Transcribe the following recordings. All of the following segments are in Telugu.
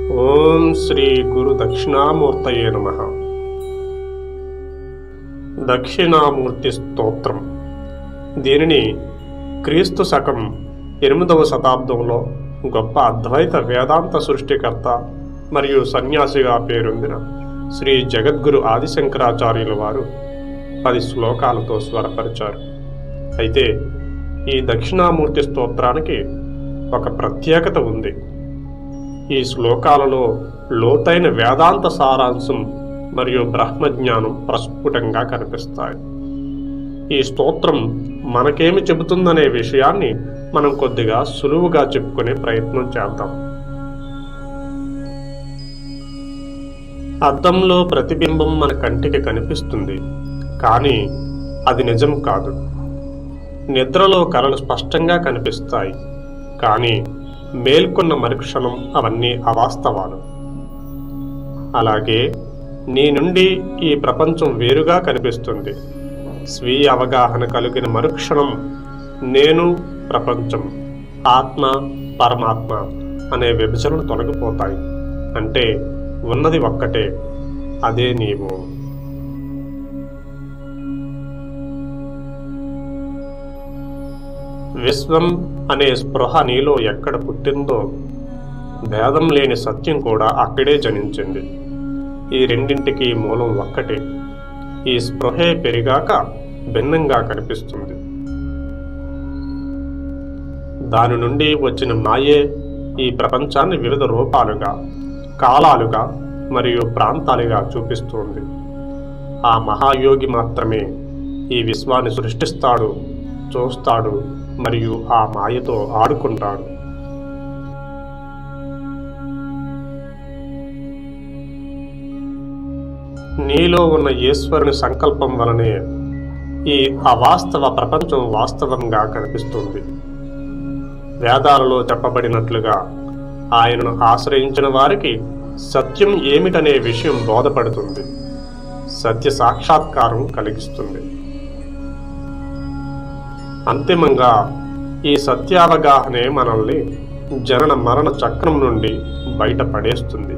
ఓం శ్రీ గురు దక్షిణామూర్తయే నమ దక్షిణామూర్తి స్తోత్రం దీనిని క్రీస్తు శకం ఎనిమిదవ శతాబ్దంలో గొప్ప అద్వైత వేదాంత సృష్టికర్త మరియు సన్యాసిగా పేరొందిన శ్రీ జగద్గురు ఆదిశంకరాచార్యుల వారు పది శ్లోకాలతో స్వరపరిచారు అయితే ఈ దక్షిణామూర్తి స్తోత్రానికి ఒక ప్రత్యేకత ఉంది ఈ శ్లోకాలలో లోతైన వేదాంత సారాంశం మరియు బ్రహ్మజ్ఞానం ప్రస్ఫుటంగా కనిపిస్తాయి ఈ స్తోత్రం మనకేమి చెబుతుందనే విషయాన్ని మనం కొద్దిగా సులువుగా చెప్పుకునే ప్రయత్నం చేద్దాం అద్దంలో ప్రతిబింబం మన కంటికి కనిపిస్తుంది కానీ అది నిజం కాదు నిద్రలో కలలు స్పష్టంగా కనిపిస్తాయి కానీ మేల్కొన్న మరుక్షణం అవన్నీ అవాస్తవాలు అలాగే నీ నుండి ఈ ప్రపంచం వేరుగా కనిపిస్తుంది స్వీయ అవగాహన కలిగిన మరుక్షణం నేను ప్రపంచం ఆత్మ పరమాత్మ అనే విభజనలు తొలగిపోతాయి అంటే ఉన్నది ఒక్కటే అదే నీవు విశ్వం అనే స్పృహ నీలో ఎక్కడ పుట్టిందో భేదం లేని సత్యం కూడా అక్కడే జనించింది ఈ రెండింటికి మూలం ఒక్కటే ఈ స్పృహే పెరిగాక భిన్నంగా కనిపిస్తుంది దాని నుండి వచ్చిన మాయే ఈ ప్రపంచాన్ని వివిధ రూపాలుగా కాలాలుగా మరియు ప్రాంతాలుగా చూపిస్తుంది ఆ మహాయోగి మాత్రమే ఈ విశ్వాన్ని సృష్టిస్తాడు చూస్తాడు మరియు ఆ మాయతో ఆడుకుంటాడు నీలో ఉన్న ఈశ్వరుని సంకల్పం వలనే ఈ అవాస్తవ ప్రపంచం వాస్తవంగా కనిపిస్తుంది వేదాలలో చెప్పబడినట్లుగా ఆయనను ఆశ్రయించిన వారికి సత్యం ఏమిటనే విషయం బోధపడుతుంది సత్య సాక్షాత్కారం కలిగిస్తుంది అంతిమంగా ఈ సత్యావగాహనే మనల్ని జనన మరణ చక్రం నుండి బయటపడేస్తుంది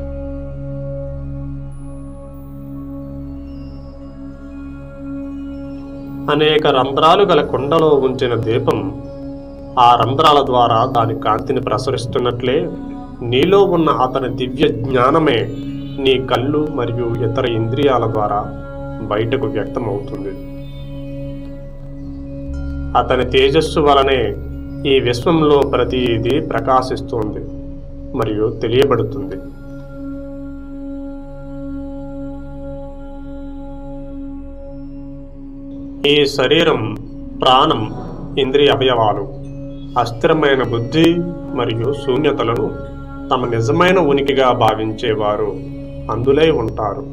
అనేక రంధ్రాలు గల కుండలో ఉంచిన దీపం ఆ రంధ్రాల ద్వారా దాని కాంతిని ప్రసరిస్తున్నట్లే నీలో ఉన్న అతని దివ్య జ్ఞానమే నీ కళ్ళు మరియు ఇతర ఇంద్రియాల ద్వారా బయటకు వ్యక్తమవుతుంది అతని తేజస్సు వలనే ఈ విశ్వంలో ప్రతిదీ ప్రకాశిస్తుంది మరియు తెలియబడుతుంది ఈ శరీరం ప్రాణం ఇంద్రియ అవయవాలు అస్థిరమైన బుద్ధి మరియు శూన్యతలను తమ నిజమైన ఉనికిగా భావించేవారు అందులై ఉంటారు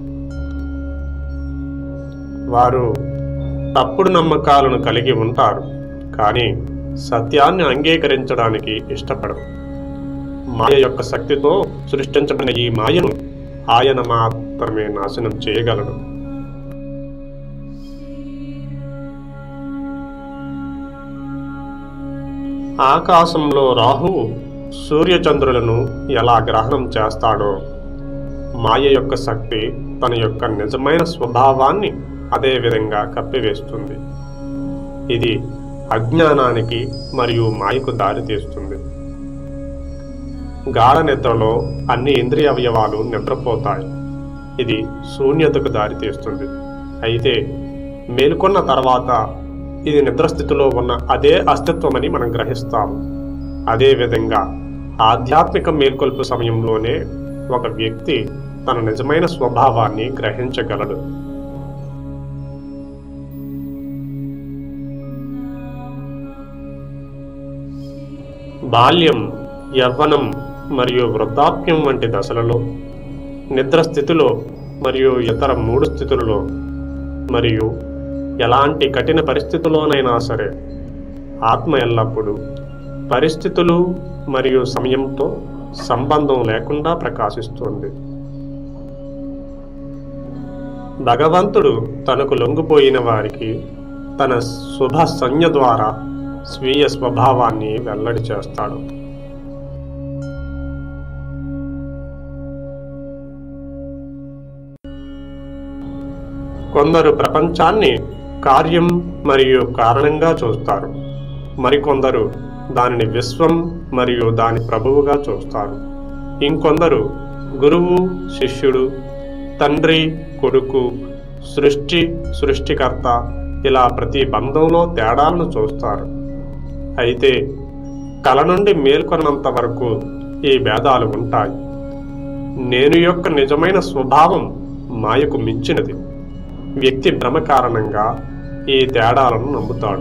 వారు తప్పుడు నమ్మకాలను కలిగి ఉంటారు కానీ సత్యాన్ని అంగీకరించడానికి ఇష్టపడరు మాయ యొక్క శక్తితో సృష్టించబడిన ఈ మాయను ఆయన మాత్రమే నాశనం చేయగలడు ఆకాశంలో రాహువు సూర్యచంద్రులను ఎలా గ్రహణం చేస్తాడో మాయ యొక్క శక్తి తన యొక్క నిజమైన స్వభావాన్ని అదే విధంగా కప్పివేస్తుంది ఇది అజ్ఞానానికి మరియు మాయకు దారితీస్తుంది గాఢ నిద్రలో అన్ని ఇంద్రియ అవయవాలు నిద్రపోతాయి ఇది శూన్యతకు దారితీస్తుంది అయితే మేల్కొన్న తర్వాత ఇది నిద్రస్థితిలో ఉన్న అదే అస్తిత్వమని మనం గ్రహిస్తాము అదేవిధంగా ఆధ్యాత్మిక మేల్కొల్పు సమయంలోనే ఒక వ్యక్తి తన నిజమైన స్వభావాన్ని గ్రహించగలడు బాల్యం యవ్వనం మరియు వృద్ధాప్యం వంటి దశలలో నిద్ర స్థితిలో మరియు ఇతర మూడు స్థితులలో మరియు ఎలాంటి కఠిన పరిస్థితుల్లోనైనా సరే ఆత్మ ఎల్లప్పుడూ పరిస్థితులు మరియు సమయంతో సంబంధం లేకుండా ప్రకాశిస్తుంది భగవంతుడు తనకు లొంగిపోయిన వారికి తన శుభ సంజ్ఞ ద్వారా స్వీయ స్వభావాన్ని వెల్లడి చేస్తాడు కొందరు ప్రపంచాన్ని కార్యం మరియు కారణంగా చూస్తారు మరికొందరు దానిని విశ్వం మరియు దాని ప్రభువుగా చూస్తారు ఇంకొందరు గురువు శిష్యుడు తండ్రి కొడుకు సృష్టి సృష్టికర్త ఇలా ప్రతి బంధంలో తేడాలను చూస్తారు అయితే కల నుండి మేల్కొన్నంత వరకు ఈ భేదాలు ఉంటాయి నేను యొక్క నిజమైన స్వభావం మాయకు మించినది వ్యక్తి భ్రమ కారణంగా ఈ తేడాలను నమ్ముతాడు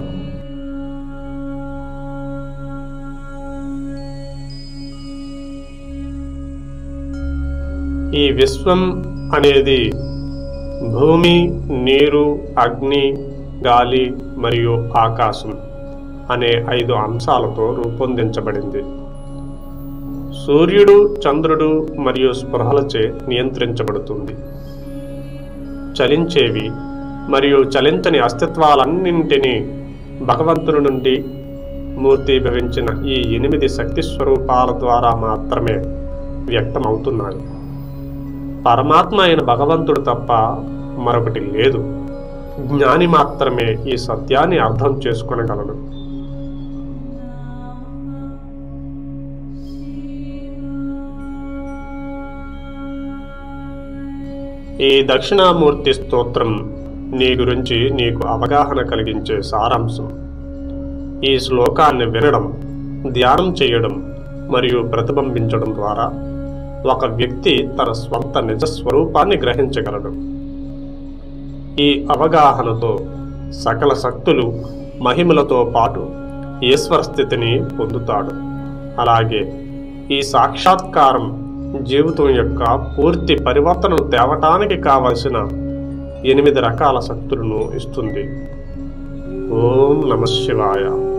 ఈ విశ్వం అనేది భూమి నీరు అగ్ని గాలి మరియు ఆకాశం అనే ఐదు అంశాలతో రూపొందించబడింది సూర్యుడు చంద్రుడు మరియు స్పృహలచే నియంత్రించబడుతుంది చలించేవి మరియు చలించని అస్తిత్వాలన్నింటినీ భగవంతుని నుండి మూర్తీభవించిన ఈ ఎనిమిది శక్తి స్వరూపాల ద్వారా మాత్రమే వ్యక్తమవుతున్నాయి పరమాత్మ అయిన భగవంతుడు తప్ప మరొకటి లేదు జ్ఞాని మాత్రమే ఈ సత్యాన్ని అర్థం చేసుకొనగలడు ఈ దక్షిణామూర్తి స్తోత్రం నీ గురించి నీకు అవగాహన కలిగించే సారాంశం ఈ శ్లోకాన్ని వినడం ధ్యానం చేయడం మరియు ప్రతిబింబించడం ద్వారా ఒక వ్యక్తి తన స్వంత నిజ స్వరూపాన్ని గ్రహించగలడు ఈ అవగాహనతో సకల శక్తులు మహిమలతో పాటు ఈశ్వర స్థితిని పొందుతాడు అలాగే ఈ సాక్షాత్కారం జీవితం యొక్క పూర్తి పరివర్తనను తేవటానికి కావలసిన ఎనిమిది రకాల శక్తులను ఇస్తుంది ఓం నమ శివాయ